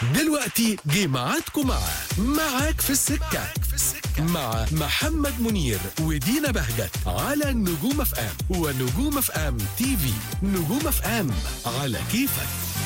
دلوقتي جه ميعادكم مع معاك في السكة مع محمد منير ودينا بهجت على نجوم اف ام ونجوم اف ام تي في نجوم اف ام على كيفك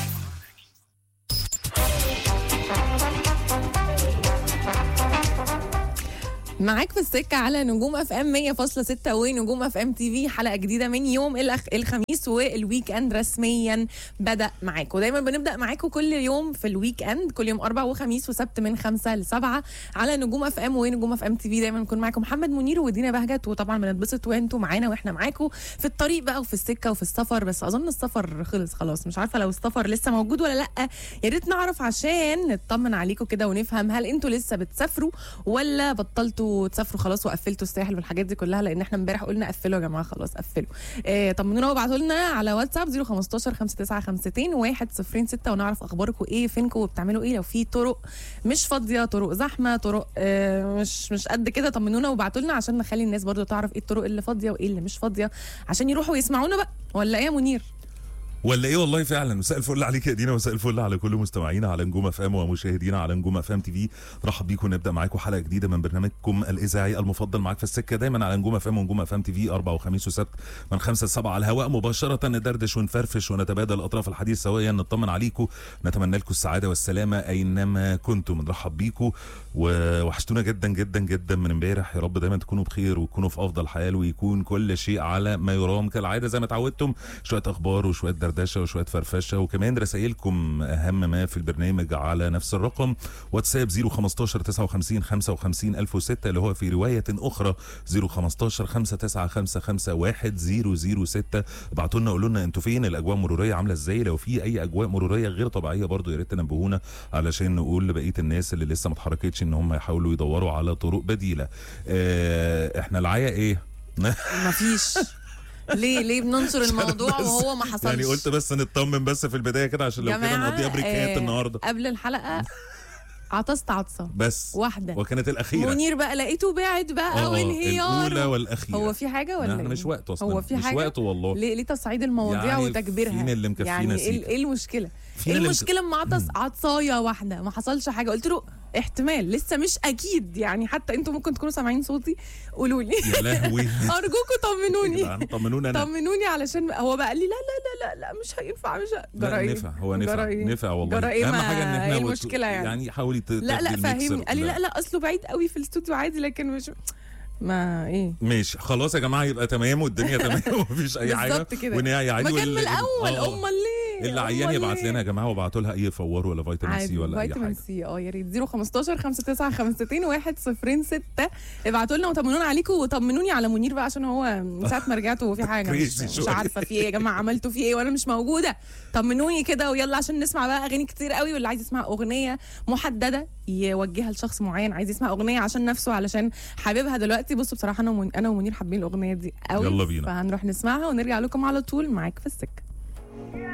معاك في السكة على نجوم اف ام 100.6 ونجوم اف ام تي في حلقة جديدة من يوم الأخ... الخميس والويك اند رسميا بدأ معاكم ودايما بنبدأ معاكم كل يوم في الويك اند كل يوم أربع وخميس وسبت من خمسة لسبعة على نجوم اف ام ونجوم اف ام تي في دايما بنكون معاكم محمد منير ودينا بهجت وطبعا بنتبسط وانتوا معانا واحنا معاكم في الطريق بقى وفي السكة وفي السفر بس أظن السفر خلص خلاص مش عارفة لو السفر لسه موجود ولا لأ يا ريت نعرف عشان نطمن عليكم كده ونفهم هل انتوا لسه بتسافروا ولا بطلتوا تسافروا خلاص وقفلتوا الساحل والحاجات دي كلها لان احنا امبارح قلنا قفلوا يا جماعه خلاص قفلوا آه طمنونا وابعتوا لنا على واتساب 015 5952 106 ونعرف اخباركم ايه فينكم وبتعملوا ايه لو في طرق مش فاضيه طرق زحمه طرق آه مش مش قد كده طمنونا وابعتوا لنا عشان نخلي الناس برضو تعرف ايه الطرق اللي فاضيه وايه اللي مش فاضيه عشان يروحوا يسمعونا بقى ولا ايه يا منير ولا ايه والله فعلا مساء الفل عليك يا دينا مساء الفل على كل مستمعينا على نجوم اف ام ومشاهدينا على نجوم اف ام تي في رحب بيكم نبدا معاكم حلقه جديده من برنامجكم الاذاعي المفضل معاك في السكه دايما على نجوم اف ام ونجوم اف ام تي في اربع وخميس وسبت من خمسة لسبعة على الهواء مباشره ندردش ونفرفش ونتبادل اطراف الحديث سويا نطمن عليكم نتمنى لكم السعاده والسلامه اينما كنتم نرحب بيكم ووحشتونا جدا جدا جدا من امبارح يا رب دايما تكونوا بخير وتكونوا في افضل حال ويكون كل شيء على ما يرام كالعاده زي ما اتعودتم شويه اخبار وشويه دردشه وشويه فرفشه وكمان رسائلكم اهم ما في البرنامج على نفس الرقم واتساب 015 59 55 1006 اللي هو في روايه اخرى 015 5955 106 ابعتوا لنا قولوا لنا انتوا فين الاجواء المروريه عامله ازاي لو في اي اجواء مروريه غير طبيعيه برضو يا ريت تنبهونا علشان نقول لبقيه الناس اللي لسه ما اتحركتش ان هم يحاولوا يدوروا على طرق بديله اه احنا العيا ايه مفيش ليه ليه بننشر الموضوع بس- وهو ما حصلش يعني قلت بس نطمن بس في البدايه كده عشان لو كده جماعة، نقضيها بريكات آه، النهارده قبل الحلقه عطست عطسه بس واحده وكانت الاخيره منير بقى لقيته بعد بقى آه، وانهيار الاولى والاخيره هو في حاجه ولا لا، إيه؟ مش وقته اصلا هو في مش حاجه وقته والله ليه ليه تصعيد المواضيع يعني وتكبيرها فين اللي مكفينا يعني ايه سيكا؟ ايه المشكله فين ايه اللي المشكله اما عطس عطسايه واحده ما حصلش حاجه قلت له احتمال لسه مش اكيد يعني حتى انتوا ممكن تكونوا سامعين صوتي قولوا لي يا لهوي ارجوكوا طمنوني جدعان، طمنوني انا طمنوني علشان هو بقى قال لي لا لا لا لا لا مش هينفع مش ه- لا، جرى إيه؟ نفع هو نفع جرى إيه؟ نفع والله جرى إيه؟ اهم ما- حاجه ان احنا إيه وت- المشكلة يعني؟ يعني حاولي ت- لا لا تاخدي الميكسر. فهمني قال لي لا لا اصله بعيد قوي في الاستوديو عادي لكن مش ما ايه ماشي خلاص يا جماعه يبقى تمام والدنيا تمام ومفيش اي حاجه بالظبط كده ونهاية عادي ما كان من واللي- الاول آه، آه. امال ليه اللي عيان أمال يبعت ليه؟ لنا يا جماعه وابعتوا لها اي فور ولا فيتامين سي عادي ولا اي فيتامين حاجه سي اه يا ريت 015 59 106 ابعتوا لنا وطمنونا عليكم وطمنوني على منير بقى عشان هو من ساعه ما رجعت وهو في حاجه مش, Crazy مش شوية. عارفه في ايه يا جماعه عملتوا في ايه وانا مش موجوده طمنوني كده ويلا عشان نسمع بقى اغاني كتير قوي واللي عايز يسمع اغنيه محدده يوجهها لشخص معين عايز يسمع اغنيه عشان نفسه علشان حاببها دلوقتي بصوا بصراحه انا ومن... انا ومنير حابين الاغنيه دي قوي يلا بينا. فهنروح نسمعها ونرجع لكم على طول معاك في السكه